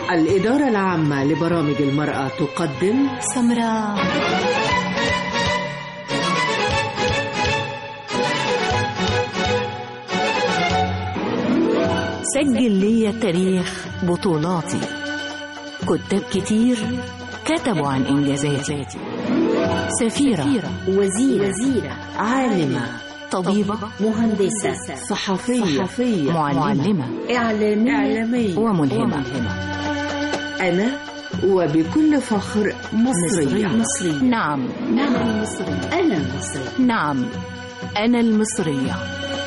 الإدارة العامة لبرامج المرأة تقدم سمراء سجل لي تاريخ بطولاتي كتاب كتير كتبوا عن إنجازاتي سفيرة وزيرة, وزيرة عالمة طبيبة مهندسة صحفية, صحفية معلمة إعلامية إعلامية وملهمة أنا وبكل فخر مصرية مصرية نعم نعم مصري أنا مصري نعم أنا المصرية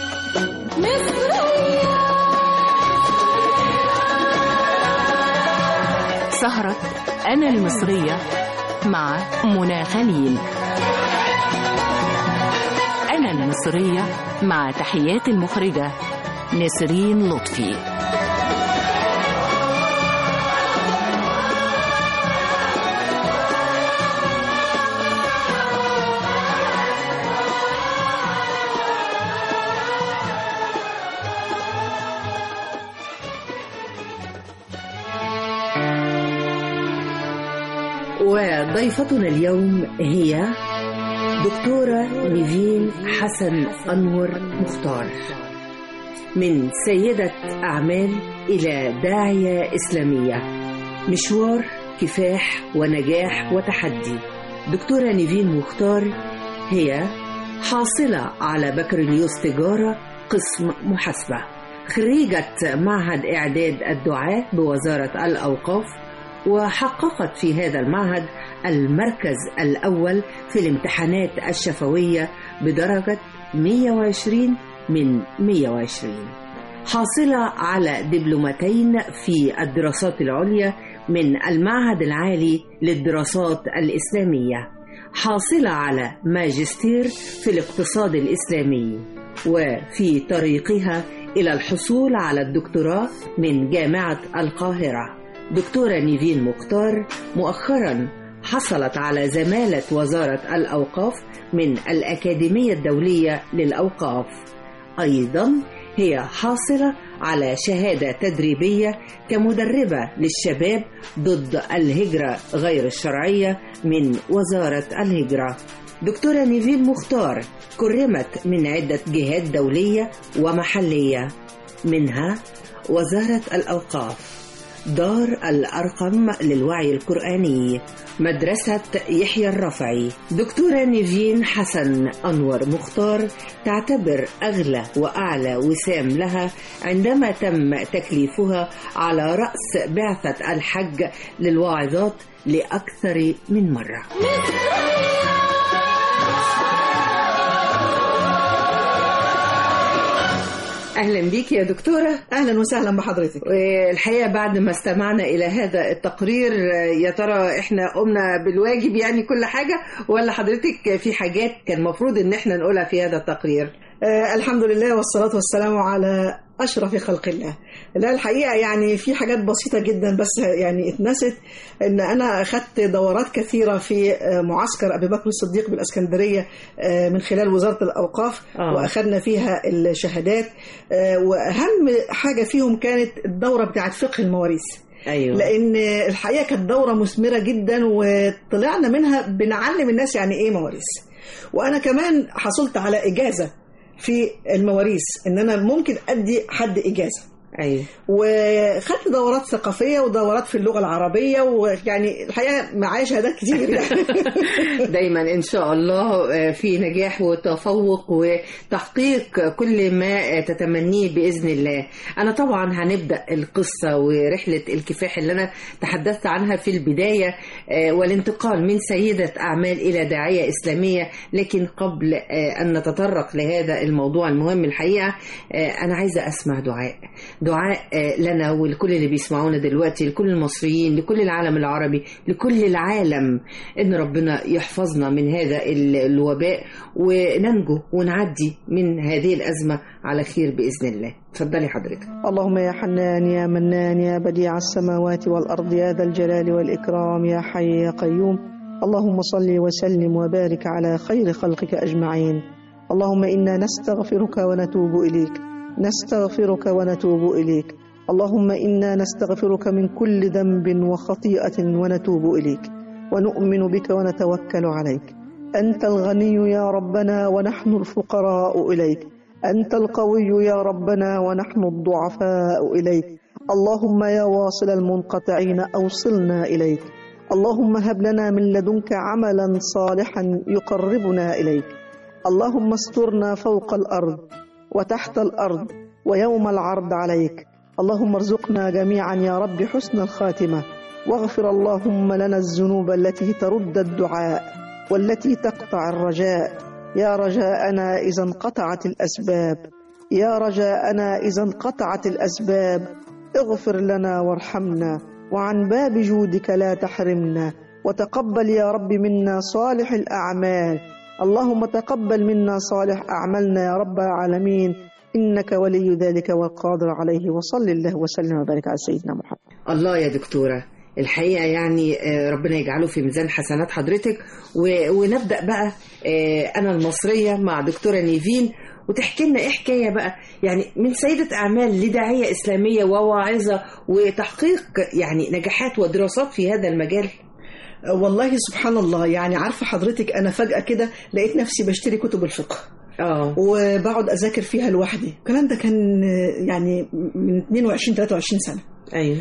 سهرة أنا المصرية مع منى خليل أنا المصرية مع تحيات المخرجة نسرين لطفي وضيفتنا اليوم هي دكتورة نيفين حسن أنور مختار من سيدة أعمال إلى داعية إسلامية مشوار كفاح ونجاح وتحدي دكتورة نيفين مختار هي حاصلة على بكالوريوس تجارة قسم محاسبة خريجة معهد إعداد الدعاة بوزارة الأوقاف وحققت في هذا المعهد المركز الأول في الامتحانات الشفوية بدرجة 120 من 120 حاصلة على دبلومتين في الدراسات العليا من المعهد العالي للدراسات الإسلامية حاصلة على ماجستير في الاقتصاد الإسلامي وفي طريقها إلى الحصول على الدكتوراه من جامعة القاهرة دكتورة نيفين مختار مؤخرا حصلت على زمالة وزارة الأوقاف من الأكاديمية الدولية للأوقاف أيضا هي حاصلة على شهادة تدريبية كمدربة للشباب ضد الهجرة غير الشرعية من وزارة الهجرة دكتورة نيفين مختار كرمت من عدة جهات دولية ومحلية منها وزارة الأوقاف دار الأرقم للوعي القرآني مدرسة يحيى الرفعي دكتورة نيفين حسن أنور مختار تعتبر أغلى وأعلى وسام لها عندما تم تكليفها على رأس بعثة الحج للواعظات لأكثر من مرة اهلا بيك يا دكتوره اهلا وسهلا بحضرتك الحقيقه بعد ما استمعنا الى هذا التقرير يا ترى احنا قمنا بالواجب يعني كل حاجه ولا حضرتك في حاجات كان المفروض ان احنا نقولها في هذا التقرير آه الحمد لله والصلاه والسلام على اشرف خلق الله لا الحقيقه يعني في حاجات بسيطه جدا بس يعني اتنست ان انا اخذت دورات كثيره في معسكر ابي بكر الصديق بالاسكندريه من خلال وزاره الاوقاف آه. واخذنا فيها الشهادات واهم حاجه فيهم كانت الدوره بتاعت فقه المواريث ايوه لان الحقيقه كانت دوره مثمره جدا وطلعنا منها بنعلم الناس يعني ايه مواريث وانا كمان حصلت على اجازه في المواريث ان انا ممكن ادي حد اجازه ايوه وخدت دورات ثقافيه ودورات في اللغه العربيه ويعني الحقيقه معايا شهادات كتير يعني دايما ان شاء الله في نجاح وتفوق وتحقيق كل ما تتمنيه باذن الله انا طبعا هنبدا القصه ورحله الكفاح اللي انا تحدثت عنها في البدايه والانتقال من سيده اعمال الى داعيه اسلاميه لكن قبل ان نتطرق لهذا الموضوع المهم الحقيقه انا عايزه اسمع دعاء دعاء لنا ولكل اللي بيسمعونا دلوقتي لكل المصريين لكل العالم العربي لكل العالم ان ربنا يحفظنا من هذا الوباء وننجو ونعدي من هذه الازمه على خير باذن الله اتفضلي حضرتك اللهم يا حنان يا منان يا بديع السماوات والارض يا ذا الجلال والاكرام يا حي يا قيوم اللهم صل وسلم وبارك على خير خلقك اجمعين اللهم انا نستغفرك ونتوب اليك نستغفرك ونتوب إليك اللهم إنا نستغفرك من كل ذنب وخطيئة ونتوب إليك ونؤمن بك ونتوكل عليك أنت الغني يا ربنا ونحن الفقراء إليك أنت القوي يا ربنا ونحن الضعفاء إليك اللهم يا واصل المنقطعين أوصلنا إليك اللهم هب لنا من لدنك عملا صالحا يقربنا إليك اللهم استرنا فوق الأرض وتحت الأرض ويوم العرض عليك اللهم ارزقنا جميعا يا رب حسن الخاتمة واغفر اللهم لنا الذنوب التي ترد الدعاء والتي تقطع الرجاء يا رجاءنا إذا انقطعت الأسباب يا رجاءنا إذا انقطعت الأسباب اغفر لنا وارحمنا وعن باب جودك لا تحرمنا وتقبل يا رب منا صالح الأعمال اللهم تقبل منا صالح أعمالنا يا رب العالمين إنك ولي ذلك والقادر عليه وصل الله وسلم وبارك على سيدنا محمد الله يا دكتورة الحقيقة يعني آه، ربنا يجعله في ميزان حسنات حضرتك و- ونبدأ بقى آه، أنا المصرية مع دكتورة نيفين وتحكي لنا إيه حكاية بقى يعني من سيدة أعمال لداعية إسلامية وواعظة وتحقيق يعني نجاحات ودراسات في هذا المجال والله سبحان الله يعني عارفة حضرتك أنا فجأة كده لقيت نفسي بشتري كتب الفقه اه وبقعد أذاكر فيها لوحدي الكلام ده كان يعني من 22 23 سنة ايوه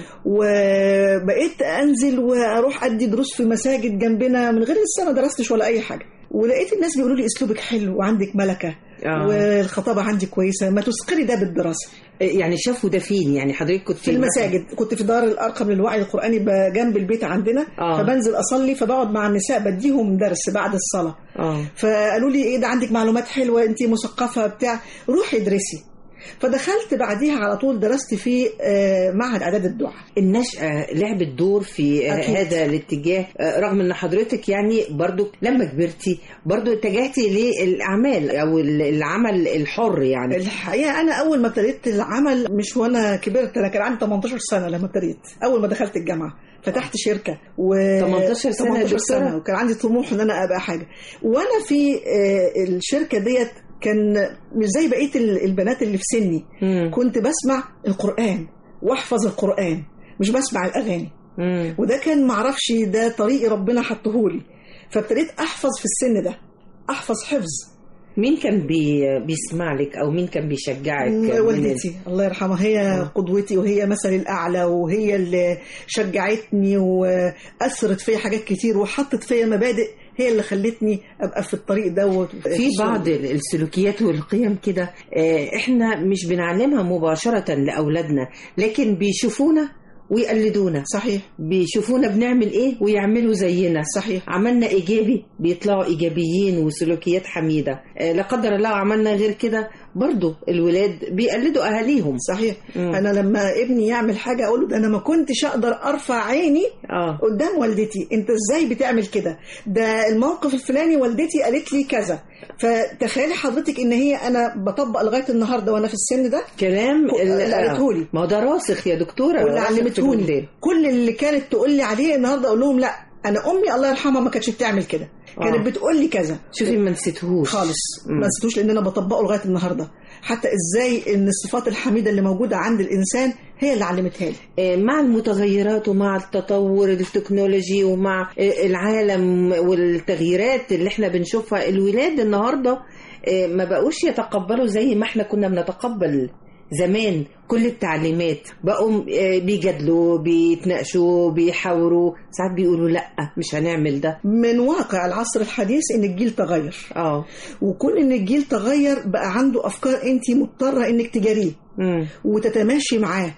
وبقيت انزل واروح ادي دروس في مساجد جنبنا من غير لسه ما درستش ولا اي حاجه ولقيت الناس بيقولوا لي اسلوبك حلو وعندك ملكه آه. والخطابه عندي كويسه ما تسقري ده بالدراسه يعني شافوا ده فين يعني حضرتك كنت في المساجد كنت في دار الارقم للوعي القراني ب- جنب البيت عندنا آه. فبنزل اصلي فبقعد مع النساء بديهم درس بعد الصلاه اه فقالوا لي ايه ده عندك معلومات حلوه انت مثقفه بتاع روحي ادرسي فدخلت بعديها على طول درست في آه، معهد اعداد الدعاء النشأة لعبت دور في آه، أكيد. هذا الاتجاه آه، رغم ان حضرتك يعني برضو لما كبرتي برضو اتجهتي للأعمال او ال- العمل الحر يعني الحقيقه انا اول ما ابتديت العمل مش وانا كبرت انا كان عندي 18 سنه لما ابتديت اول ما دخلت الجامعه فتحت شركه و 18 سنة يا 18 دكتورة؟ سنه وكان عندي طموح ان انا ابقى حاجه وانا في آه، الشركه ديت كان مش زي بقيه ال- البنات اللي في سني مم. كنت بسمع القران واحفظ القران مش بسمع الاغاني مم. وده كان معرفش ده طريق ربنا حطهولي فابتديت احفظ في السن ده احفظ حفظ مين كان بي بيسمع لك او مين كان بيشجعك من- والدتي الله يرحمها هي قدوتي وهي مثلي الاعلى وهي اللي شجعتني واثرت فيا حاجات كتير وحطت فيا مبادئ هي اللي خلتني ابقى في الطريق دوت في بعض ال- السلوكيات والقيم كده آه، احنا مش بنعلمها مباشرة لأولادنا لكن بيشوفونا ويقلدونا صحيح بيشوفونا بنعمل ايه ويعملوا زينا صحيح عملنا ايجابي بيطلعوا ايجابيين وسلوكيات حميده آه، لا قدر الله عملنا غير كده برضو الولاد بيقلدوا اهاليهم صحيح مم. انا لما ابني يعمل حاجه اقول له ده انا ما كنتش اقدر ارفع عيني اه قدام والدتي انت ازاي بتعمل كده ده الموقف الفلاني والدتي قالت لي كذا فتخيلي حضرتك ان هي انا بطبق لغايه النهارده وانا في السن ده كلام ك- ال- اللي قالتهولي. ما هو ده راسخ يا دكتوره واللي راسخ في علمتهوني الولدان. كل اللي كانت تقول لي عليه النهارده اقول لهم لا انا امي الله يرحمها ما كانتش بتعمل كده كانت آه. بتقول لي كذا شوفي ما نسيتهوش خالص مم. ما نسيتوش لان انا بطبقه لغايه النهارده حتى ازاي ان الصفات الحميده اللي موجوده عند الانسان هي اللي علمتها لي آه، مع المتغيرات ومع التطور التكنولوجي ومع آه، العالم والتغييرات اللي احنا بنشوفها الولاد النهارده آه، ما بقوش يتقبلوا زي ما احنا كنا بنتقبل زمان كل التعليمات بقوا آه، بيجادلوا بيتناقشوا بيحاوروا ساعات بيقولوا لا مش هنعمل ده من واقع العصر الحديث ان الجيل تغير اه وكون ان الجيل تغير بقى عنده افكار انت مضطره انك تجاريه مم. وتتماشي معاه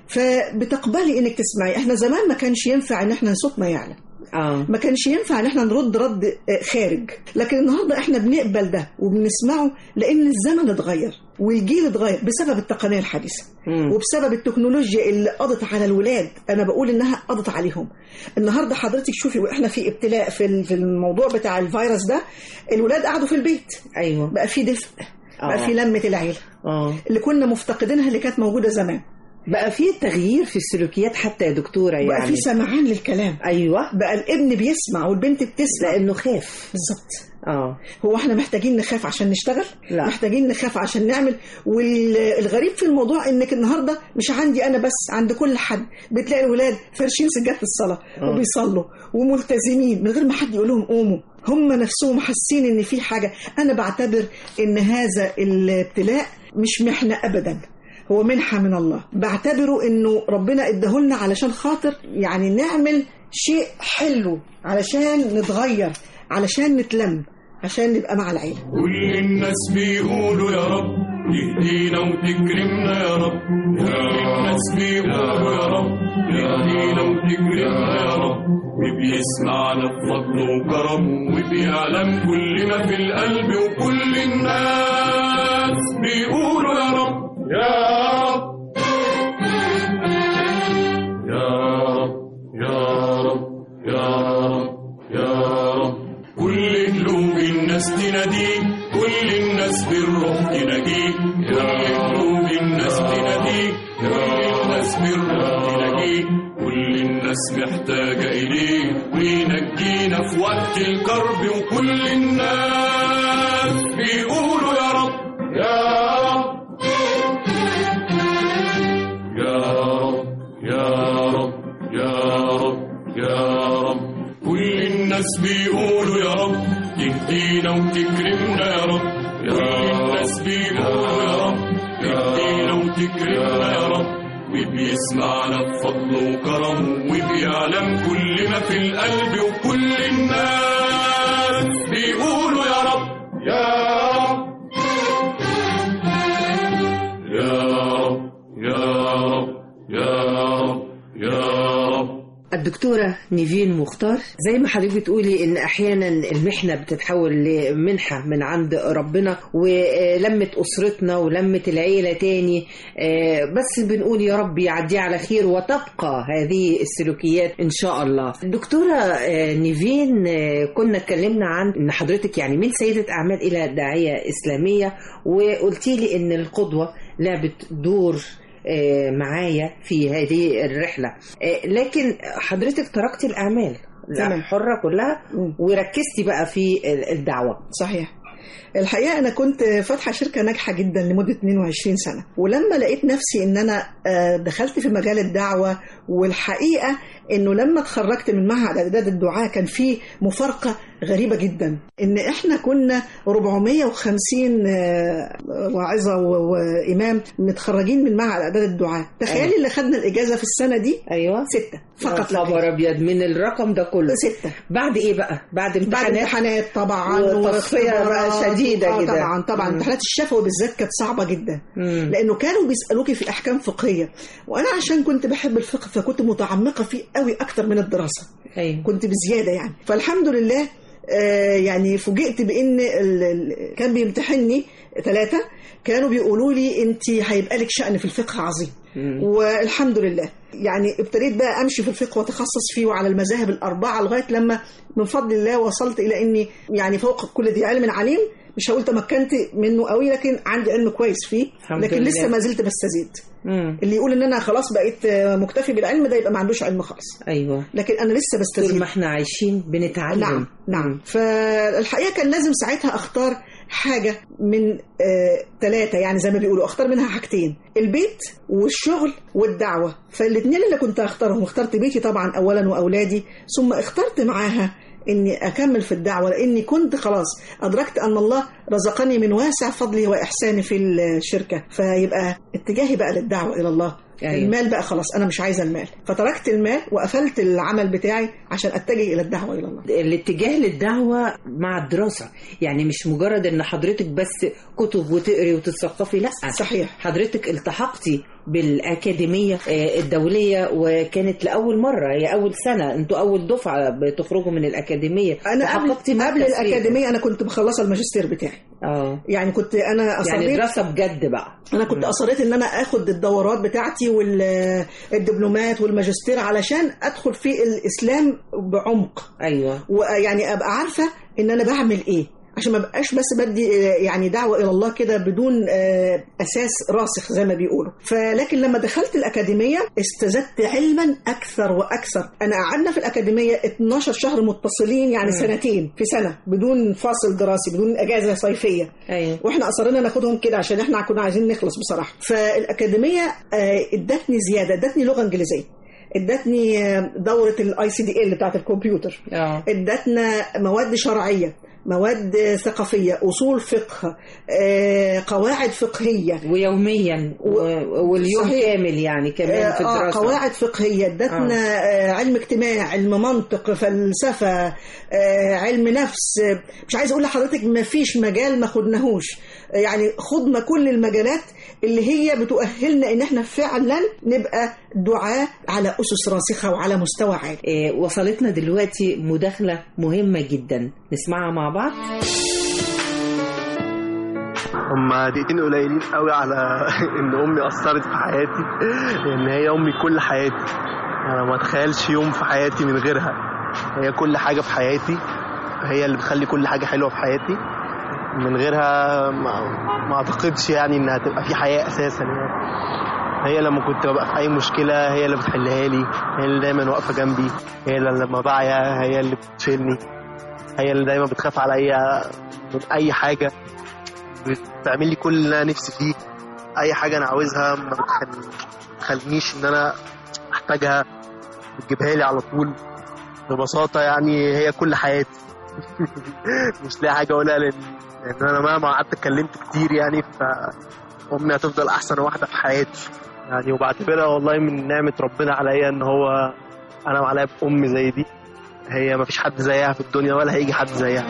فبتقبلي انك تسمعي احنا زمان ما كانش ينفع ان احنا صوتنا يعلى اه ما كانش ينفع ان احنا نرد رد آه، خارج لكن النهارده احنا بنقبل ده وبنسمعه لان الزمن اتغير والجيل اتغير بسبب التقنيه الحديثه مم. وبسبب التكنولوجيا اللي قضت على الولاد انا بقول انها قضت عليهم النهارده حضرتك شوفي واحنا في ابتلاء في ال- في الموضوع بتاع الفيروس ده الولاد قعدوا في البيت ايوه بقى في دفء آه. بقى في لمه العيله اه اللي كنا مفتقدينها اللي كانت موجوده زمان بقى في تغيير في السلوكيات حتى يا دكتوره بقى يعني في سمعان للكلام ايوه بقى الابن بيسمع والبنت بتسمع لانه خاف بالظبط اه هو احنا محتاجين نخاف عشان نشتغل لا. محتاجين نخاف عشان نعمل والغريب في الموضوع انك النهارده مش عندي انا بس عند كل حد بتلاقي الولاد فارشين سجاده الصلاه آه. وبيصلوا وملتزمين من غير ما حد يقول لهم قوموا هم نفسهم حاسين ان في حاجه انا بعتبر ان هذا الابتلاء مش محنه ابدا هو منحة من الله بعتبره انه ربنا اداهولنا علشان خاطر يعني نعمل شيء حلو علشان نتغير علشان نتلم عشان نبقى مع العيلة كل الناس بيقولوا يا رب تهدينا وتكرمنا يا رب كل الناس بيقولوا يا رب تهدينا وتكرمنا يا رب وبيسمعنا بفضله وكرمه وبيعلم كل ما في القلب وكل الناس بيقولوا يا رب يا رب يا رب يا رب يا رب يا رب كل قلوب الناس تناديك كل الناس بالروح تناديك كل قلوب الناس تناديك كل الناس بالروح تناديك كل الناس محتاجة إليك وينجينا في وقت الكرب وكل الناس بيقولوا يا رب يا رب يا رب يا رب يا رب يا رب كل الناس بيقولوا يا رب تهدينا وتكرمنا يا رب كل الناس بيقولوا يا رب تهدينا وتكرمنا يا رب وبيسمعنا بفضله وكرمه وبيعلم كل ما في القلب وكل الناس بيقولوا يا رب يا رب يا رب يا رب يا رب يا رب الدكتورة نيفين مختار زي ما حضرتك بتقولي ان احيانا المحنة بتتحول لمنحة من عند ربنا ولمة اسرتنا ولمة العيلة تاني آه، بس بنقول يا رب يعديها على خير وتبقى هذه السلوكيات ان شاء الله دكتورة آه، نيفين آه، كنا اتكلمنا عن ان حضرتك يعني من سيدة اعمال الى داعية اسلامية وقلتي لي ان القدوة لعبت دور آه، معايا في هذه الرحلة آه، لكن حضرتك تركتي الأعمال تمام. الحرة كلها مم. وركزتي بقى في ال- الدعوة صحيح الحقيقة أنا كنت فاتحة شركة ناجحة جدا لمدة 22 سنة ولما لقيت نفسي إن أنا آه، دخلت في مجال الدعوة والحقيقة إنه لما اتخرجت من معهد إعداد الدعاة كان في مفارقة غريبة جدا إن إحنا كنا 450 آه، واعظة و- وإمام متخرجين من معهد إعداد الدعاة تخيلي اللي خدنا الإجازة في السنة دي أيوة ستة فقط يا لا غير. خبر أبيض من الرقم ده كله ستة بعد إيه بقى؟ بعد بعد امتحانات امتحانات طبعا وتصفية بقى واختبارات. شديدة آه كده. طبعا طبعا مم. امتحانات الشفوي بالذات كانت صعبة جدا مم. لانه كانوا بيسالوكي في احكام فقهيه وانا عشان كنت بحب الفقه فكنت متعمقه فيه قوي اكتر من الدراسه أيوة. كنت بزياده يعني فالحمد لله آه، يعني فوجئت بان ال- ال- كان بيمتحني ثلاثه كانوا بيقولوا لي انت هيبقى لك شأن في الفقه عظيم مم. والحمد لله يعني ابتديت بقى امشي في الفقه واتخصص فيه وعلى المذاهب الاربعه لغايه لما من فضل الله وصلت الى اني يعني فوق كل ذي علم عليم مش هقول تمكنت منه قوي لكن عندي علم كويس فيه الحمد لكن لله. لسه ما زلت بستزيد مم. اللي يقول ان انا خلاص بقيت مكتفي بالعلم ده يبقى ما عندوش علم خالص أيوة لكن انا لسه طول بستزيد ما احنا عايشين بنتعلم نعم نعم فالحقيقه كان لازم ساعتها اختار حاجه من ثلاثه يعني زي ما بيقولوا اختار منها حاجتين البيت والشغل والدعوه فالاثنين اللي كنت اختارهم اخترت بيتي طبعا اولا واولادي ثم اخترت معاها اني اكمل في الدعوه لاني كنت خلاص ادركت ان الله رزقني من واسع فضله واحسانه في الشركه فيبقى اتجاهي بقى للدعوه الى الله أيوة. المال بقى خلاص انا مش عايزه المال فتركت المال وقفلت العمل بتاعي عشان اتجه الى الدعوه الى الله الاتجاه للدعوة مع الدراسة يعني مش مجرد ان حضرتك بس كتب وتقري وتتثقفي لا صحيح حضرتك التحقتي بالأكاديمية آه، الدولية وكانت لأول مرة هي أول سنة أنتوا أول دفعة بتخرجوا من الأكاديمية انا قبل, تحققتي قبل مركز فيه. الاكاديميه انا كنت مخلصه الماجستير بتاعي اه يعني كنت انا يعني اصريت دراسة بجد بقى انا كنت اصريت ان انا اخد الدورات بتاعتي والدبلومات والماجستير علشان ادخل في الاسلام بعمق أيوة ويعني ابقى عارفه ان انا بعمل ايه عشان ما بقاش بس بدي آه، يعني دعوه الى الله كده بدون آه، اساس راسخ زي ما بيقولوا فلكن لما دخلت الاكاديميه استزدت علما اكثر واكثر انا قعدنا في الاكاديميه 12 شهر متصلين يعني سنتين في سنه بدون فاصل دراسي بدون اجازه صيفيه ايوه واحنا اصرنا ناخدهم كده عشان احنا كنا عايزين نخلص بصراحه فالاكاديميه آه، ادتني زياده ادتني لغه انجليزيه ادتني آه، دوره الاي سي دي ال بتاعت الكمبيوتر اه ادتنا مواد شرعيه مواد ثقافيه اصول فقه آه، قواعد فقهيه ويوميا و... واليوم صحيح. كامل يعني كمان في آه الدراسه قواعد فقهية ادتنا آه. علم اجتماع علم منطق فلسفة آه علم نفس آه، مش عايز اقول لحضرتك ما فيش مجال ما خدناهوش آه، يعني خضنا كل المجالات اللي هي بتؤهلنا ان احنا فعلا نبقى دعاة على اسس راسخة وعلى مستوى عالي إيه وصلتنا دلوقتي مداخله مهمه جدا نسمعها مع بعض هما دقيقتين قليلين قوي على ان امي اثرت في حياتي لان هي امي كل حياتي انا ما اتخيلش يوم في حياتي من غيرها هي كل حاجه في حياتي هي اللي بتخلي كل حاجه حلوه في حياتي من غيرها ما, ما اعتقدش يعني انها تبقى في حياه اساسا يعني هي لما كنت ببقى في اي مشكله هي اللي بتحلها لي هي اللي دايما واقفه جنبي هي اللي لما بعيا هي اللي بتشيلني هي اللي دايما بتخاف عليا من اي حاجه بتعمل لي كل اللي انا نفسي فيه اي حاجه انا عاوزها ما بتخل- بتخلينيش ان انا احتاجها بتجيبها لي على طول ببساطه يعني هي كل حياتي مش لاقي حاجه اقولها لان لان انا مهما قعدت اتكلمت كتير يعني فامي هتفضل احسن واحده في حياتي يعني وبعتبرها والله من نعمه ربنا عليا ان هو انا معايا بام زي دي هي ما فيش حد زيها في الدنيا ولا هيجي حد زيها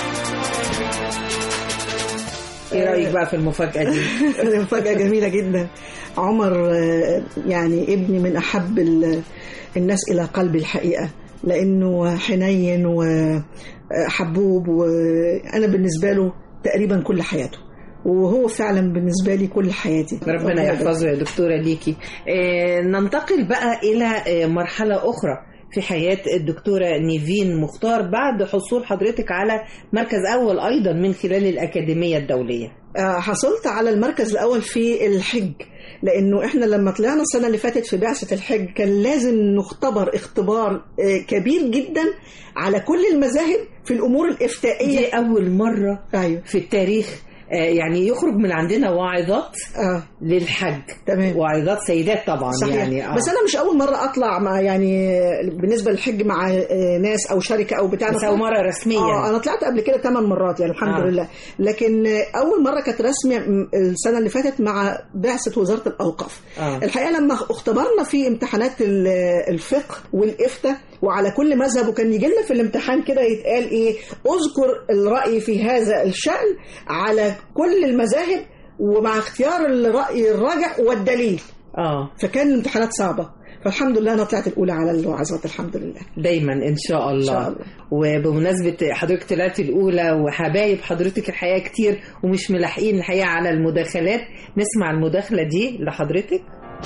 ايه رايك بقى في المفاجاه دي مفاجأة جميلة جدا عمر آه، يعني ابني من أحب ال- الناس إلى قلبي الحقيقة لأنه حنين وحبوب وأنا بالنسبة له تقريبا كل حياته وهو فعلا بالنسبة لي كل حياتي ربنا يحفظه يا دكتورة ليكي آه، ننتقل بقى إلى آه، مرحلة أخرى في حياة الدكتورة نيفين مختار بعد حصول حضرتك على مركز أول أيضا من خلال الأكاديمية الدولية آه، حصلت على المركز الأول في الحج لأنه إحنا لما طلعنا السنة اللي فاتت في بعثة الحج كان لازم نختبر اختبار آه، كبير جدا على كل المذاهب في الأمور الإفتائية دي أول مرة أيوه في التاريخ آه، يعني يخرج من عندنا واعظات آه للحج تمام واعظات سيدات طبعا صحيح يعني آه. بس انا مش اول مره اطلع مع يعني بالنسبه للحج مع آه، ناس او شركه او بتاع بس أول مرة رسميا اه انا طلعت قبل كده ثمان مرات يعني الحمد آه. آه. لله لكن آه، اول مره كانت رسمي م- السنه اللي فاتت مع بعثه وزاره الاوقاف آه. الحقيقه لما اختبرنا في امتحانات ال- الفقه والافتاء وعلى كل مذهب وكان يجي لنا في الامتحان كده يتقال ايه اذكر الراي في هذا الشان على كل المذاهب ومع اختيار الراي الراجح والدليل اه فكان الامتحانات صعبه فالحمد لله انا طلعت الاولى على الوعظات الحمد لله دايما ان شاء الله, شاء الله. وبمناسبه حضرتك طلعتي الاولى وحبايب حضرتك الحقيقه كتير ومش ملاحقين الحقيقه على المداخلات نسمع المداخله دي لحضرتك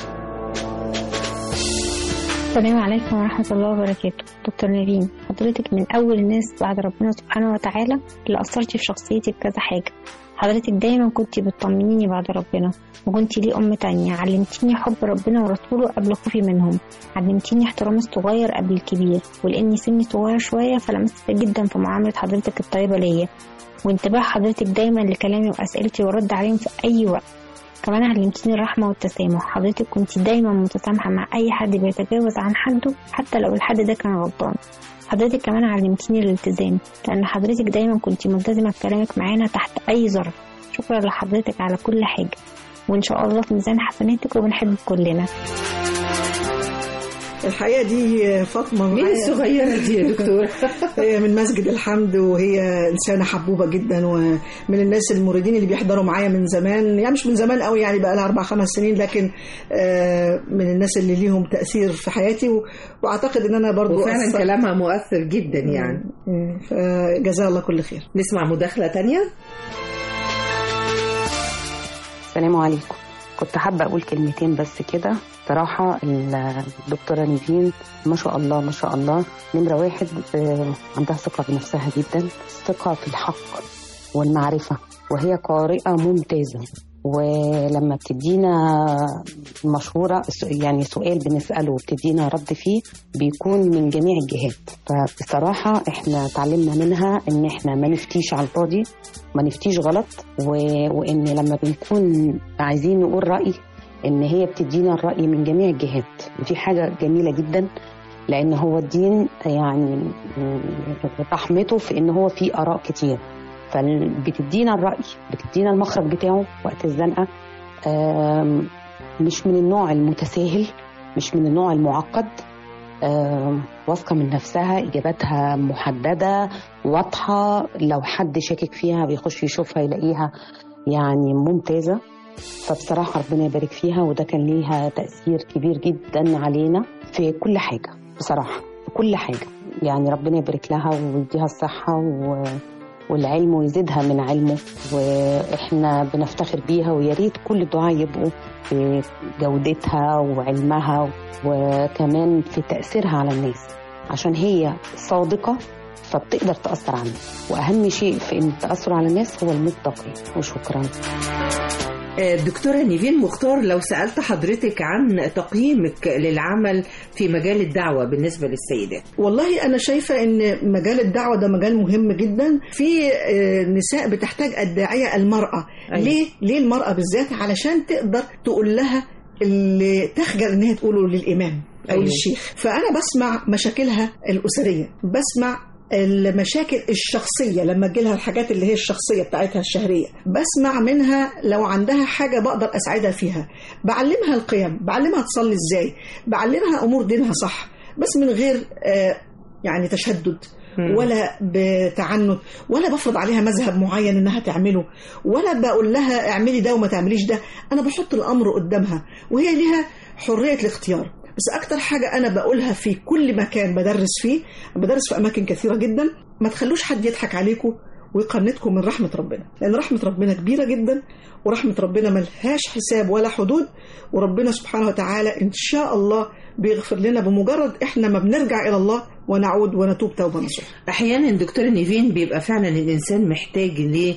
السلام عليكم ورحمة الله وبركاته دكتور نبيل حضرتك من أول الناس بعد ربنا سبحانه وتعالى اللي أثرتي في شخصيتي بكذا حاجة حضرتك دايما كنت بتطمنيني بعد ربنا وكنت لي أم تانية علمتيني حب ربنا ورسوله قبل خوفي منهم علمتيني احترام الصغير قبل الكبير ولأني سني صغير شوية فلمست جدا في معاملة حضرتك الطيبة ليا وانتباه حضرتك دايما لكلامي وأسئلتي ورد عليهم في أي وقت كمان علمتيني الرحمة والتسامح حضرتك كنت دايما متسامحة مع أي حد بيتجاوز عن حده حتى لو الحد ده كان غلطان حضرتك كمان علمتيني الالتزام لأن حضرتك دايما كنت ملتزمة بكلامك معانا تحت أي ظرف شكرا لحضرتك على كل حاجة وإن شاء الله في ميزان حسناتك وبنحبك كلنا الحقيقه دي فاطمه مين معايا. الصغيره دي يا دكتور هي من مسجد الحمد وهي انسانه حبوبه جدا ومن الناس المريدين اللي بيحضروا معايا من زمان يعني مش من زمان قوي يعني بقى لها اربع خمس سنين لكن آه، من الناس اللي ليهم تاثير في حياتي و- واعتقد ان انا برضو وفعلا أثر- كلامها مؤثر جدا يعني مم. فجزاها الله كل خير نسمع مداخله تانية السلام عليكم كنت حابة أقول كلمتين بس كده صراحة الدكتورة نيفين ما شاء الله ما شاء الله نمرة واحد آه، عندها ثقة بنفسها جدا ثقة في الحق والمعرفة وهي قارئة ممتازة ولما بتدينا مشورة يعني سؤال بنسأله وبتدينا رد فيه بيكون من جميع الجهات فبصراحة احنا اتعلمنا منها ان احنا ما نفتيش على الفاضي ما نفتيش غلط و... وان لما بنكون عايزين نقول رأي ان هي بتدينا الرأي من جميع الجهات ودي حاجة جميلة جدا لان هو الدين يعني رحمته في ان هو فيه اراء كتير فبتدينا الرأي بتدينا المخرج بتاعه وقت الزنقة آم، مش من النوع المتساهل مش من النوع المعقد آم، واثقة من نفسها إجاباتها محددة واضحة لو حد شاكك فيها بيخش يشوفها يلاقيها يعني ممتازة فبصراحة ربنا يبارك فيها وده كان ليها تأثير كبير جدا علينا في كل حاجة بصراحة في كل حاجة يعني ربنا يبارك لها ويديها الصحة و... والعلم ويزيدها من علمه واحنا بنفتخر بيها ويا ريت كل الدعاء يبقوا في جودتها وعلمها وكمان في تأثيرها على الناس عشان هي صادقة فبتقدر تأثر على الناس وأهم شيء في إن التأثر على الناس هو المتقي وشكرا آه، دكتورة نيفين مختار لو سألت حضرتك عن تقييمك للعمل في مجال الدعوة بالنسبة للسيدات والله أنا شايفة إن مجال الدعوة ده مجال مهم جدا في آه، نساء بتحتاج الداعية المرأة أيوة. ليه؟ ليه المرأة بالذات؟ علشان تقدر تقول لها اللي تخجل إن هي تقوله للإمام أو أيوة. للشيخ فأنا بسمع مشاكلها الأسرية بسمع المشاكل الشخصية لما تجيلها الحاجات اللي هي الشخصية بتاعتها الشهرية بسمع منها لو عندها حاجة بقدر أساعدها فيها بعلمها القيم بعلمها تصلي إزاي بعلمها أمور دينها صح بس من غير آه، يعني تشدد مم. ولا بتعنت ولا بفرض عليها مذهب معين انها تعمله ولا بقول لها اعملي ده وما تعمليش ده انا بحط الامر قدامها وهي ليها حريه الاختيار بس اكتر حاجه انا بقولها في كل مكان بدرس فيه بدرس في اماكن كثيره جدا ما تخلوش حد يضحك عليكم ويقنطكم من رحمه ربنا لان رحمه ربنا كبيره جدا ورحمه ربنا ملهاش حساب ولا حدود وربنا سبحانه وتعالى ان شاء الله بيغفر لنا بمجرد احنا ما بنرجع الى الله ونعود ونتوب توبه نصوح أحيانا دكتورة نيفين بيبقى فعلا الإنسان محتاج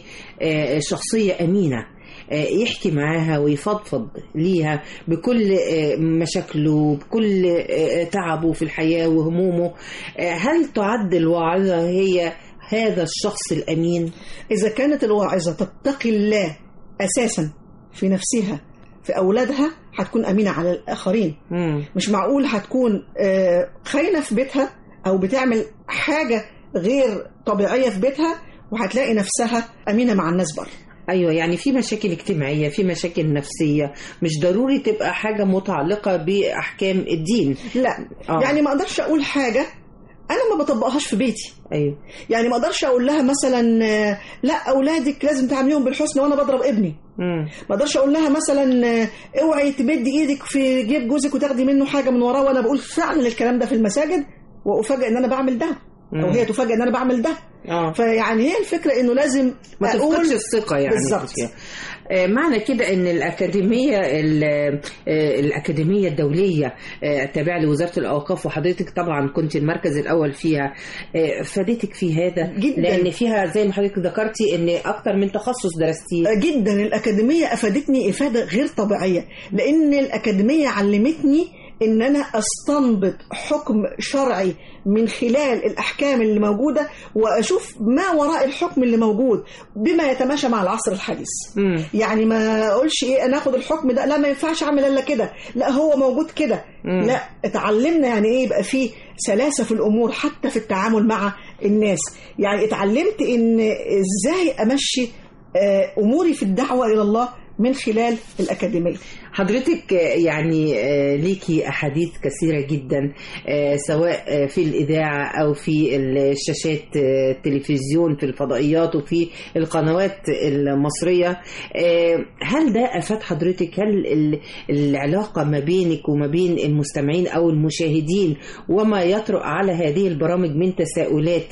لشخصية أمينة آه، يحكي معاها ويفضفض ليها بكل آه، مشاكله بكل آه، تعبه في الحياة وهمومه آه، هل تعد الواعظة هي هذا الشخص الأمين؟ إذا كانت الواعظة تتقي الله أساسا في نفسها في أولادها هتكون أمينة على الآخرين مم. مش معقول هتكون آه، خاينة في بيتها أو بتعمل حاجة غير طبيعية في بيتها وهتلاقي نفسها أمينة مع الناس بره ايوه يعني في مشاكل اجتماعيه في مشاكل نفسيه مش ضروري تبقى حاجه متعلقه باحكام الدين لا آه. يعني ما أقدرش أقول حاجة أنا ما بطبقهاش في بيتي ايوه يعني ما أقدرش أقول لها مثلا آه، لا أولادك لازم تعامليهم بالحسن وأنا بضرب ابني مم. ما اقدرش اقول لها مثلا آه، اوعي تمدي ايدك في جيب جوزك وتاخدي منه حاجه من وراه وانا بقول فعلا الكلام ده في المساجد وافاجئ ان انا بعمل ده او مم. هي تفاجئ ان انا بعمل ده اه فيعني هي الفكره انه لازم ما اقول تفقدش الثقة يعني بالظبط. فيها. آه، معنى كده ان الأكاديمية ال- آه، الأكاديمية الدولية آه، التابعة لوزارة الأوقاف وحضرتك طبعا كنت المركز الأول فيها آه، فادتك في هذا جداً. لأن فيها زي ما حضرتك ذكرتي ان أكتر من تخصص درستيه جدا الأكاديمية أفادتني إفادة غير طبيعية لأن الأكاديمية علمتني إن أنا أستنبط حكم شرعي من خلال الأحكام اللي موجودة وأشوف ما وراء الحكم اللي موجود بما يتماشى مع العصر الحديث مم. يعني ما اقولش ايه انا اخد الحكم ده لا ما ينفعش اعمل الا كده لا هو موجود كده مم. لا اتعلمنا يعني ايه يبقى فيه سلاسه في الامور حتى في التعامل مع الناس يعني اتعلمت ان ازاي امشي آه، اموري في الدعوه الى الله من خلال الاكاديميه حضرتك آه، يعني آه، ليكي أحاديث كثيرة جدا آه، سواء آه، في الإذاعة أو في الشاشات آه، التلفزيون في الفضائيات وفي القنوات المصرية آه، هل ده أفاد حضرتك هل ال- العلاقة ما بينك وما بين المستمعين أو المشاهدين وما يطرق على هذه البرامج من تساؤلات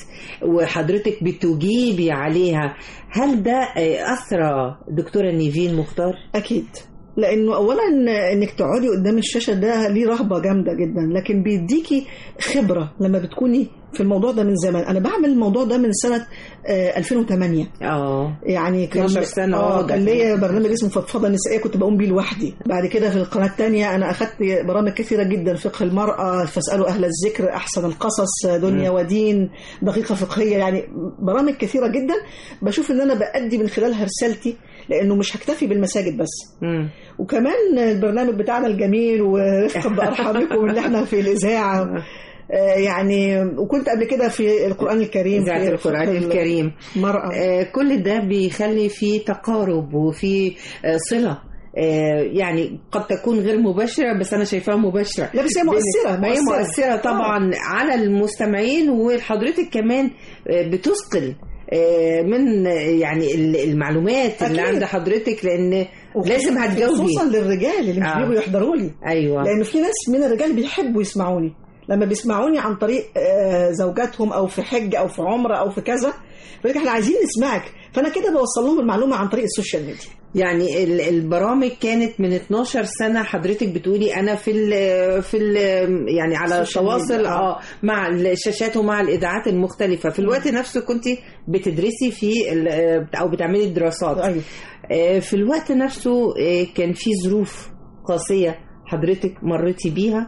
وحضرتك بتجيبي عليها هل ده آه، أثرى دكتورة نيفين مختار؟ اكيد لانه اولا انك تقعدي قدام الشاشه ده ليه رهبه جامده جدا لكن بيديكي خبره لما بتكوني في الموضوع ده من زمان انا بعمل الموضوع ده من سنه آه 2008 اه يعني كان 12 سنة اه واضح. كان ليا برنامج اسمه فضفضه نسائيه كنت بقوم بيه لوحدي بعد كده في القناه الثانيه انا اخذت برامج كثيره جدا فقه المراه فاسالوا اهل الذكر احسن القصص دنيا ودين دقيقه فقهيه يعني برامج كثيره جدا بشوف ان انا بادي من خلالها رسالتي لانه مش هكتفي بالمساجد بس مم. وكمان البرنامج بتاعنا الجميل ورفقا بارحامكم اللي احنا في الاذاعه آه، يعني وكنت قبل كده في القران الكريم إذاعة في القرآن فقه الكريم المرأة آه، كل ده بيخلي في تقارب وفي آه، صلة آه، يعني قد تكون غير مباشرة بس أنا شايفاها مباشرة لا بس هي مؤثرة ما هي مؤثرة طبعا على المستمعين وحضرتك كمان آه، بتثقل آه، من آه، يعني ال- المعلومات اللي أكيد. عند حضرتك لأن لازم هتجاوبي خصوصا للرجال اللي مش آه. بيجوا يحضروا لي أيوه لانه في ناس من الرجال بيحبوا يسمعوني لما بيسمعوني عن طريق آه، زوجاتهم او في حج او في عمره او في كذا بيقول لك احنا عايزين نسمعك فانا كده بوصل لهم المعلومه عن طريق السوشيال ميديا يعني ال- البرامج كانت من 12 سنة حضرتك بتقولي أنا في ال في ال يعني على السوشيال تواصل ميديا، اه مع الشاشات ومع الإذاعات المختلفة في الوقت نفسه كنت بتدرسي في ال- أو بتعملي دراسات ايوه آه، في الوقت نفسه آه، كان في ظروف قاسية حضرتك مريتي بيها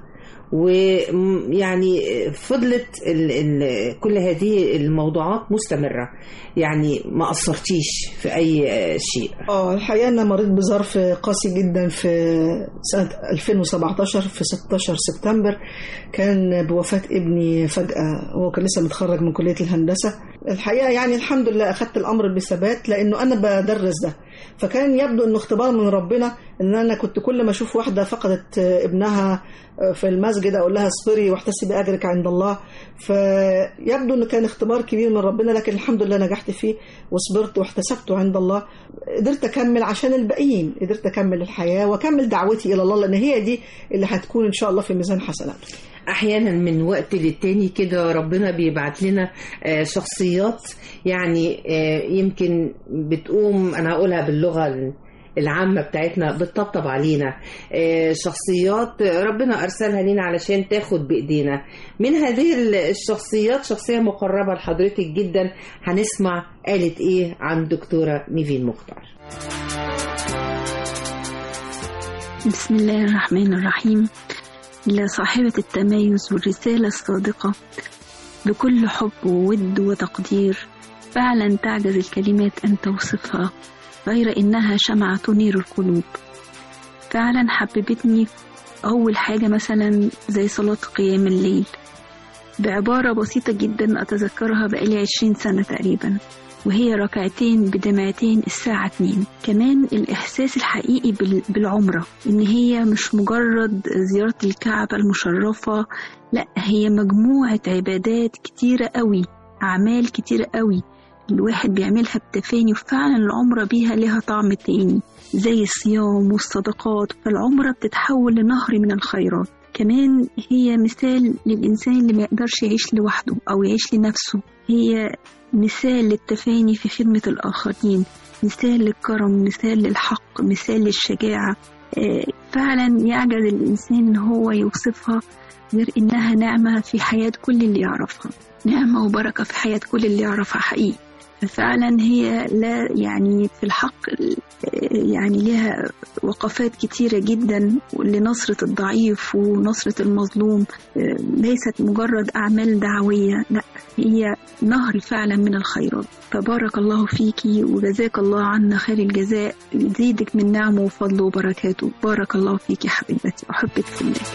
ويعني فضلت ال ال كل هذه الموضوعات مستمرة يعني ما قصرتيش في أي آه، شيء اه الحقيقه انا مريت بظرف قاسي جدا في سنه 2017 في 16 سبتمبر كان بوفاه ابني فجاه هو كان لسه متخرج من كليه الهندسه الحقيقه يعني الحمد لله اخذت الامر بثبات لانه انا بدرس ده فكان يبدو انه اختبار من ربنا ان انا كنت كل ما اشوف واحده فقدت ابنها في المسجد اقول لها اصبري واحتسبي اجرك عند الله فيبدو انه كان اختبار كبير من ربنا لكن الحمد لله نجحت فيه وصبرت واحتسبته عند الله قدرت اكمل عشان الباقيين قدرت اكمل الحياه واكمل دعوتي الى الله لان هي دي اللي هتكون ان شاء الله في ميزان حسناته احيانا من وقت للتاني كده ربنا بيبعت لنا آه، شخصيات يعني آه، يمكن بتقوم انا هقولها باللغه العامة بتاعتنا بتطبطب علينا آه، شخصيات ربنا أرسلها لنا علشان تاخد بإيدينا من هذه الشخصيات شخصية مقربة لحضرتك جدا هنسمع قالت إيه عن دكتورة نيفين مختار بسم الله الرحمن الرحيم لصاحبة التميز والرسالة الصادقة بكل حب وود وتقدير فعلا تعجز الكلمات أن توصفها غير إنها شمعة تنير القلوب فعلا حببتني أول حاجة مثلا زي صلاة قيام الليل بعبارة بسيطة جدا أتذكرها بقالي عشرين سنة تقريبا وهي ركعتين بدمعتين الساعة 2 كمان الإحساس الحقيقي بال- بالعمرة إن هي مش مجرد زيارة الكعبة المشرفة لا هي مجموعة عبادات كتيرة قوي أعمال كتيرة قوي الواحد بيعملها بتفاني وفعلا العمرة بيها لها طعم تاني زي الصيام والصدقات فالعمرة بتتحول لنهر من الخيرات كمان هي مثال للإنسان اللي ما يقدرش يعيش لوحده أو يعيش لنفسه هي مثال للتفاني في خدمة الآخرين مثال للكرم مثال للحق مثال للشجاعة آه، فعلا يعجز الإنسان إن هو يوصفها غير إنها نعمة في حياة كل اللي يعرفها نعمة وبركة في حياة كل اللي يعرفها حقيقي ففعلا هي لا يعني في الحق آه، يعني لها وقفات كتيرة جدا لنصرة الضعيف ونصرة المظلوم آه، ليست مجرد أعمال دعوية لا هي نهر فعلا من الخيرات فبارك الله فيكي وجزاك الله عنا خير الجزاء يزيدك من نعمه وفضله وبركاته بارك الله فيكي حبيبتي أحبك في الله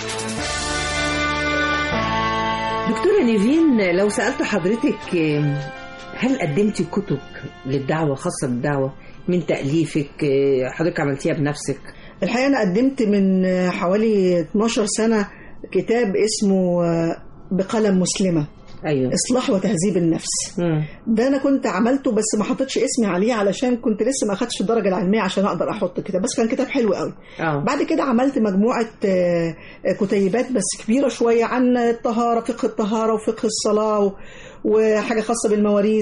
دكتورة نيفين لو سألت حضرتك آه، هل قدمتي كتب للدعوة خاصة بالدعوة من تأليفك آه، حضرتك عملتيها بنفسك الحقيقة أنا قدمت من حوالي 12 سنة كتاب اسمه بقلم مسلمة أيوه إصلاح وتهذيب النفس مم. ده أنا كنت عملته بس ما حطيتش اسمي عليه علشان كنت لسه ما أخدتش الدرجة العلمية عشان أقدر أحط كده بس كان كتاب حلو قوي اه بعد كده عملت مجموعة آه، آه، كتيبات بس كبيرة شوية عن الطهارة فقه الطهارة وفقه الصلاة و- وحاجة خاصة بالمواريث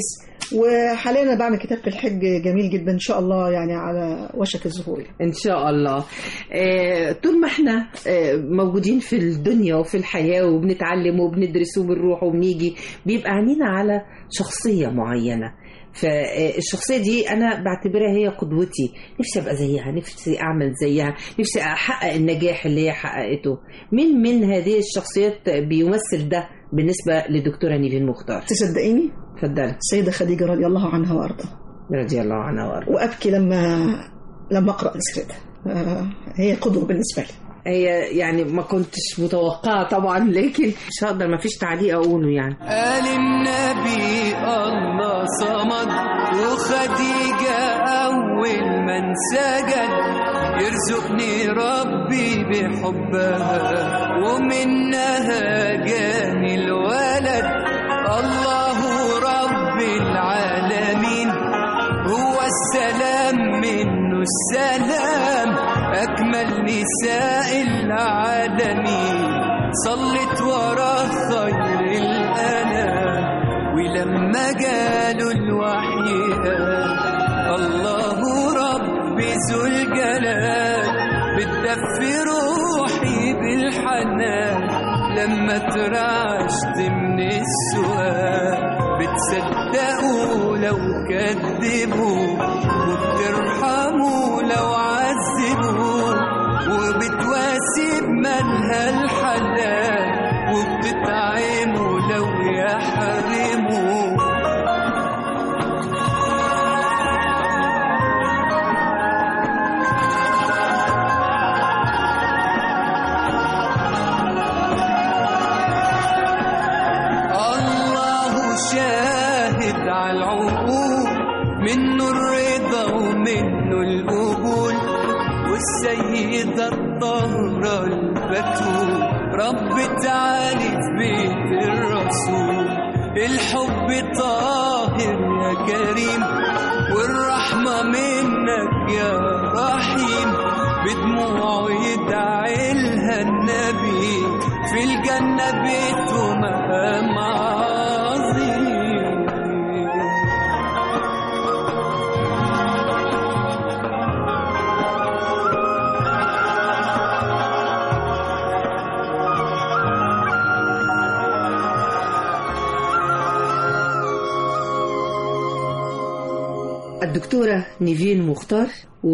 وحاليا انا بعمل كتاب في الحج جميل جدا ان شاء الله يعني على وشك الظهور ان شاء الله آه، طول ما احنا آه، موجودين في الدنيا وفي الحياه وبنتعلم وبندرس وبنروح وبنيجي بيبقى عينينا على شخصيه معينه فالشخصيه دي انا بعتبرها هي قدوتي نفسي ابقى زيها نفسي اعمل زيها نفسي احقق النجاح اللي هي حققته مين من هذه الشخصيات بيمثل ده بالنسبه لدكتوره نيفين مختار تصدقيني اتفضلي السيده خديجه رضي الله عنها وارضاها رضي الله عنها وارضاها وابكي لما لما اقرا سيرتها آه، هي قدوه بالنسبه لي هي يعني ما كنتش متوقعه طبعا لكن مش هقدر ما فيش تعليق اقوله يعني قال النبي الله صمد وخديجة أول من سجد يرزقني ربي بحبها ومنها جاني الولد الله رب العالمين هو السلام منه السلام أكمل نساء العالمين صلت ورا خير الأنام ولما جاله الوحي قال الله رب ذو الجلال بتدفي روحي بالحنان لما ترعشت من السؤال بتصدقوا لو كذبوا وبترحموا لو عذبوا وبتواسي بمنها الحلال وبتطعموا لو يحرموا الله شاهد على العقول منه الرضا ومنه القبول والسيدة الطاهرة البتول رب تعالي في بيت الرسول الحب طاهر يا كريم والرحمة منك يا رحيم بدموعه يدعي لها النبي في الجنة بيته مقام عظيم الدكتورة نيفين مختار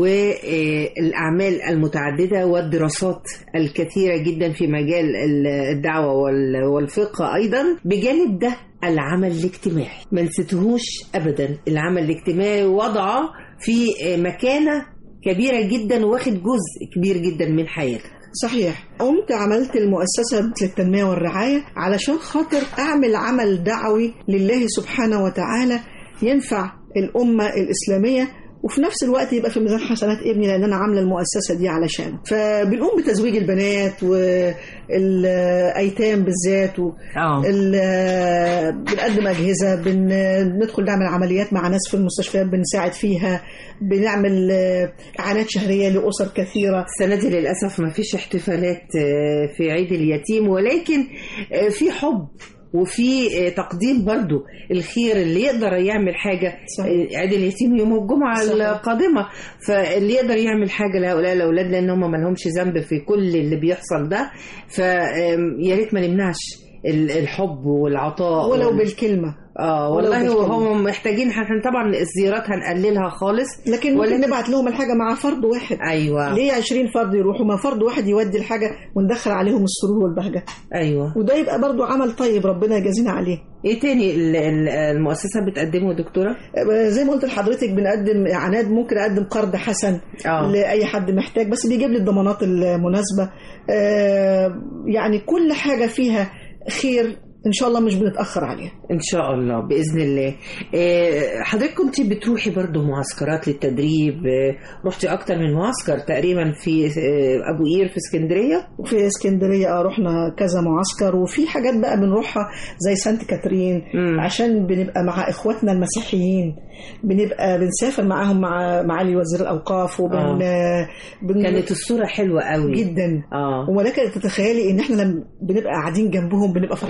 والأعمال المتعددة والدراسات الكثيرة جدا في مجال الدعوة وال- والفقه أيضا بجانب ده العمل الاجتماعي ما نسيتهوش أبدا العمل الاجتماعي وضعه في مكانة كبيرة جدا واخد جزء كبير جدا من حياتك صحيح قمت عملت المؤسسة للتنمية والرعاية علشان خاطر أعمل عمل دعوي لله سبحانه وتعالى ينفع الأمة الإسلامية وفي نفس الوقت يبقى في ميزان حسنات ابني لان انا عامله المؤسسه دي علشان فبنقوم بتزويج البنات والايتام بالذات و... ال- بنقدم اجهزه بندخل نعمل عمليات مع ناس في المستشفيات بنساعد فيها بنعمل آه، اعانات شهريه لاسر كثيره السنة دي للأسف ما فيش احتفالات آه، في عيد اليتيم ولكن آه، في حب وفي آه، تقديم برضو الخير اللي يقدر يعمل حاجة صحيح. آه، عيد اليتيم يوم الجمعة صحيح. القادمة فاللي يقدر يعمل حاجة لهؤلاء الأولاد لأن هم ما لهمش ذنب في كل اللي بيحصل ده فيا ريت ما نمنعش ال- الحب والعطاء ولو وال- بالكلمه اه ولو والله بالكلمة. هم محتاجين احنا طبعا الزيارات هنقللها خالص لكن ممكن نبعت لهم الحاجه مع فرد واحد ايوه ليه 20 فرد يروحوا ما فرد واحد يودي الحاجه وندخل عليهم السرور والبهجه ايوه وده يبقى برضو عمل طيب ربنا يجازينا عليه ايه تاني ال- ال- المؤسسه بتقدمه دكتوره زي ما قلت لحضرتك بنقدم اعانات ممكن اقدم قرض حسن آه. لاي حد محتاج بس بيجيب لي الضمانات المناسبه آه، يعني كل حاجه فيها خير ان شاء الله مش بنتاخر عليها ان شاء الله باذن الله آه، حضرتك كنت بتروحي برضو معسكرات للتدريب آه، رحتي اكتر من معسكر تقريبا في آه، ابو قير في اسكندريه في اسكندريه اه رحنا كذا معسكر وفي حاجات بقى بنروحها زي سانت كاترين مم. عشان بنبقى مع اخواتنا المسيحيين بنبقى بنسافر معاهم مع معالي وزير الاوقاف وبن آه. بن... كانت الصوره حلوه قوي جدا اه ولكن تتخيلي ان احنا لما بنبقى قاعدين جنبهم بنبقى فرحانين بيهم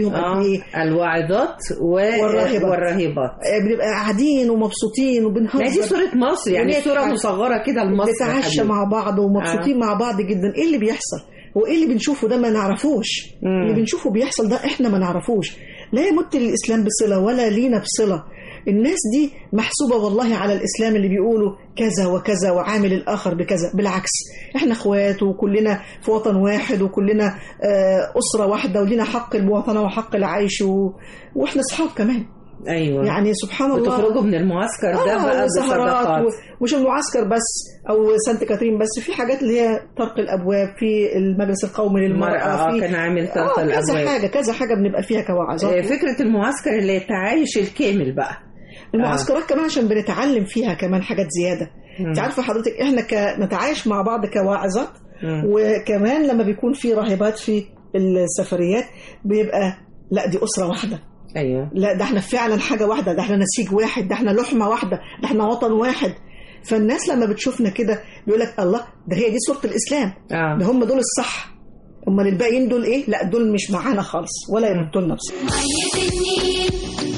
فيهم قد آه ايه الواعظات و... والراهبات. والراهبات آه، بنبقى قاعدين ومبسوطين وبنهزر ما دي صورة مصر يعني ونضحك. صورة مصغرة كده لمصر بنتعشى حبيبي. مع بعض ومبسوطين آه. مع بعض جدا ايه اللي بيحصل هو ايه اللي بنشوفه ده ما نعرفوش مم. اللي بنشوفه بيحصل ده احنا ما نعرفوش لا يمت للاسلام بصله ولا لينا بصله الناس دي محسوبه والله على الاسلام اللي بيقولوا كذا وكذا وعامل الاخر بكذا بالعكس احنا اخوات وكلنا في وطن واحد وكلنا آه، اسره واحده ولينا حق المواطنه وحق العيش و... واحنا اصحاب كمان ايوه يعني سبحان الله وتخرجوا من المعسكر ده بقى وسهرات بصداقات و- مش المعسكر بس او سانت كاترين بس في حاجات اللي هي طرق الابواب في المجلس القومي المرأة للمراه آه، في كان عامل طرق آه الأبواب. كذا حاجه كذا حاجه بنبقى فيها آه، كواعظات فكرة المعسكر اللي التعايش الكامل بقى المعسكرات كمان عشان بنتعلم فيها كمان حاجات زياده مم. انت عارفه حضرتك احنا ك... نتعايش مع بعض كواعظات مم. وكمان لما بيكون في راهبات في السفريات بيبقى لا دي اسره واحده ايوه لا ده احنا فعلا حاجه واحده ده احنا نسيج واحد ده احنا لحمه واحده ده احنا وطن واحد فالناس لما بتشوفنا كده بيقول لك الله ده هي دي صوره الاسلام اه ده هم دول الصح امال الباقيين دول ايه لا دول مش معانا خالص ولا يردوا لنا بصراحه مية النيل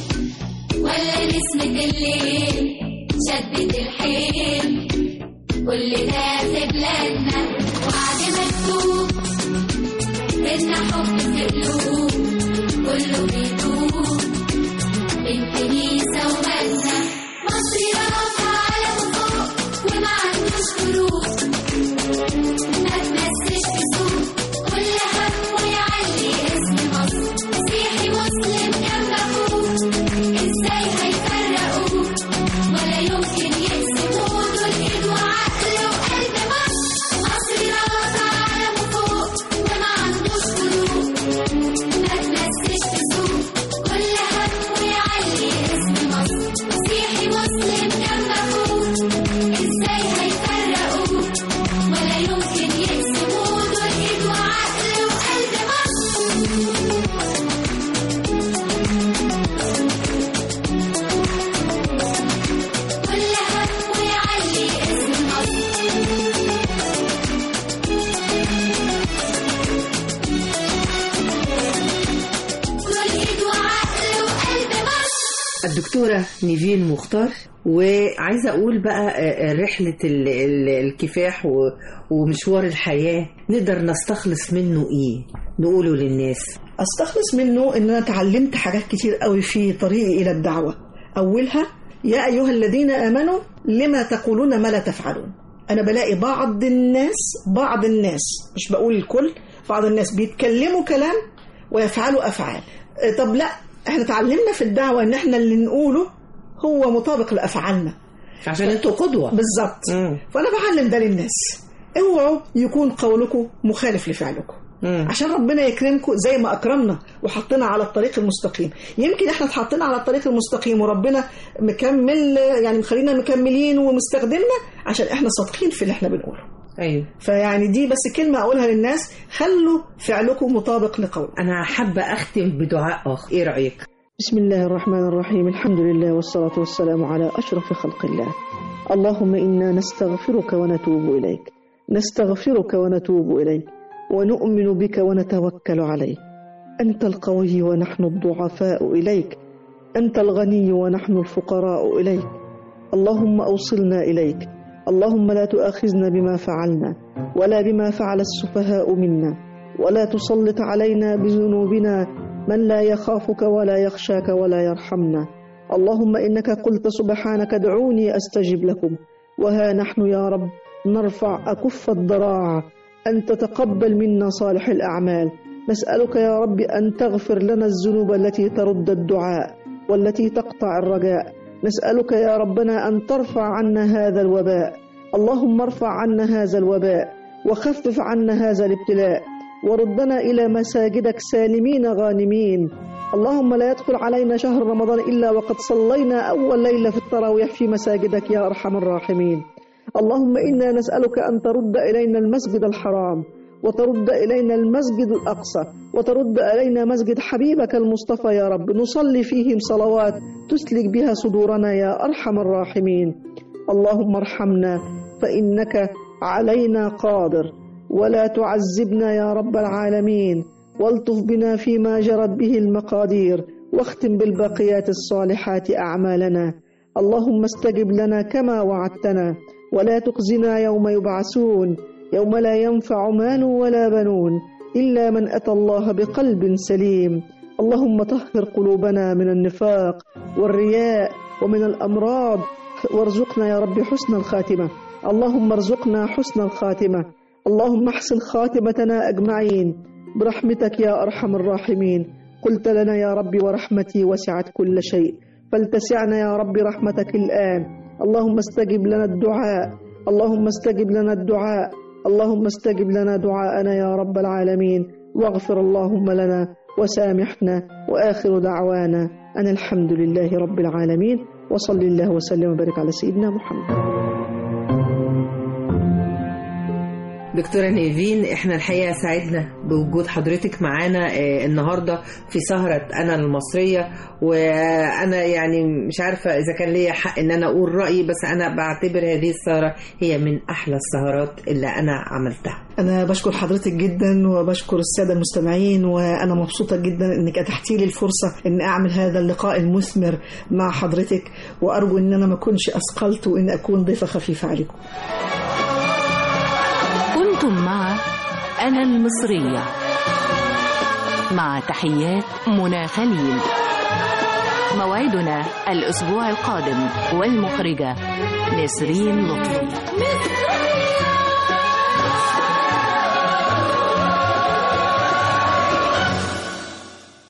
ولا نسمة الليل شدت الحيل كل ده في بلادنا وعد مكتوب إن حب في قلوب كله بيدوب بين كنيسة ومدنة مصر رافع على فوق وما عندوش خروج ما تمسش بسوق كل همه يعلي اسم مصر مسيحي مسلم جنب اخوه ازاي هيفرقوه ولا يمكن يقسموه دول ايد وعقل وقلب مصر مصر رافع على فوق وما عندوش خروج ما تمسش بسوق كل همه يعلي اسم مصر مسيحي مسلم جنب اخوه ازاي هيفرقوه ولا يمكن يقسموه دول ايد وعقل وقلب مصر كل همه يعلي اسم مصر دول ايد وعقل وقلب مصر الدكتورة نيفين مختار وعايزة أقول بقى آه، آه، رحلة ال- ال- الكفاح و- ومشوار الحياة نقدر نستخلص منه إيه نقوله للناس استخلص منه ان انا اتعلمت حاجات كتير قوي في طريقي الى الدعوه اولها يا ايها الذين امنوا لما تقولون ما لا تفعلون انا بلاقي بعض الناس بعض الناس مش بقول الكل بعض الناس بيتكلموا كلام ويفعلوا افعال آه، طب لا احنا اتعلمنا في الدعوه ان احنا اللي نقوله هو مطابق لافعالنا عشان انتوا قدوة بالظبط مم. فانا بعلم ده للناس اوعوا يكون قولكم مخالف لفعلكم مم. عشان ربنا يكرمكم زي ما اكرمنا وحطنا على الطريق المستقيم يمكن احنا اتحطينا على الطريق المستقيم وربنا مكمل يعني مخلينا مكملين ومستخدمنا عشان احنا صادقين في اللي احنا بنقوله أيوه فيعني دي بس كلمة أقولها للناس خلوا فعلكم مطابق لقول أنا حابة أختم بدعاء آخر إيه رأيك؟ بسم الله الرحمن الرحيم الحمد لله والصلاة والسلام على أشرف خلق الله اللهم إنا نستغفرك ونتوب إليك نستغفرك ونتوب إليك ونؤمن بك ونتوكل عليك أنت القوي ونحن الضعفاء إليك أنت الغني ونحن الفقراء إليك اللهم أوصلنا إليك اللهم لا تؤاخذنا بما فعلنا ولا بما فعل السفهاء منا ولا تسلط علينا بذنوبنا من لا يخافك ولا يخشاك ولا يرحمنا اللهم إنك قلت سبحانك ادعوني أستجب لكم وها نحن يا رب نرفع أكف الضراعة أن تتقبل منا صالح الأعمال نسألك يا رب أن تغفر لنا الذنوب التي ترد الدعاء والتي تقطع الرجاء نسألك يا ربنا أن ترفع عنا هذا الوباء اللهم ارفع عنا هذا الوباء وخفف عنا هذا الابتلاء وردنا إلى مساجدك سالمين غانمين اللهم لا يدخل علينا شهر رمضان إلا وقد صلينا أول ليلة في التراويح في مساجدك يا أرحم الراحمين اللهم إنا نسألك أن ترد إلينا المسجد الحرام وترد إلينا المسجد الأقصى وترد إلينا مسجد حبيبك المصطفى يا رب نصلي فيهم صلوات تسلك بها صدورنا يا أرحم الراحمين اللهم ارحمنا فإنك علينا قادر ولا تعذبنا يا رب العالمين والطف بنا فيما جرت به المقادير واختم بالباقيات الصالحات أعمالنا اللهم استجب لنا كما وعدتنا ولا تخزنا يوم يبعثون يوم لا ينفع مال ولا بنون إلا من أتى الله بقلب سليم اللهم طهر قلوبنا من النفاق والرياء ومن الأمراض وارزقنا يا رب حسن الخاتمة اللهم ارزقنا حسن الخاتمة اللهم احسن خاتمتنا أجمعين برحمتك يا أرحم الراحمين قلت لنا يا رب ورحمتي وسعت كل شيء فلتسعنا يا رب رحمتك الآن اللهم استجب لنا الدعاء اللهم استجب لنا الدعاء اللهم استجب لنا دعاءنا يا رب العالمين واغفر اللهم لنا وسامحنا وآخر دعوانا أن الحمد لله رب العالمين وصل الله وسلم وبارك على سيدنا محمد دكتورة نيفين احنا الحقيقة سعدنا بوجود حضرتك معانا آه، النهاردة في سهرة أنا المصرية وأنا يعني مش عارفة إذا كان ليا حق إن أنا أقول رأيي بس أنا بعتبر هذه السهرة هي من أحلى السهرات اللي أنا عملتها أنا بشكر حضرتك جدا وبشكر السادة المستمعين وأنا مبسوطة جدا إنك أتحتي لي الفرصة إن أعمل هذا اللقاء المثمر مع حضرتك وأرجو إن أنا ما أكونش أثقلت وإن أكون ضيفة خفيفة عليكم كنتم مع أنا المصرية مع تحيات منى خليل موعدنا الأسبوع القادم والمخرجة نسرين لطفي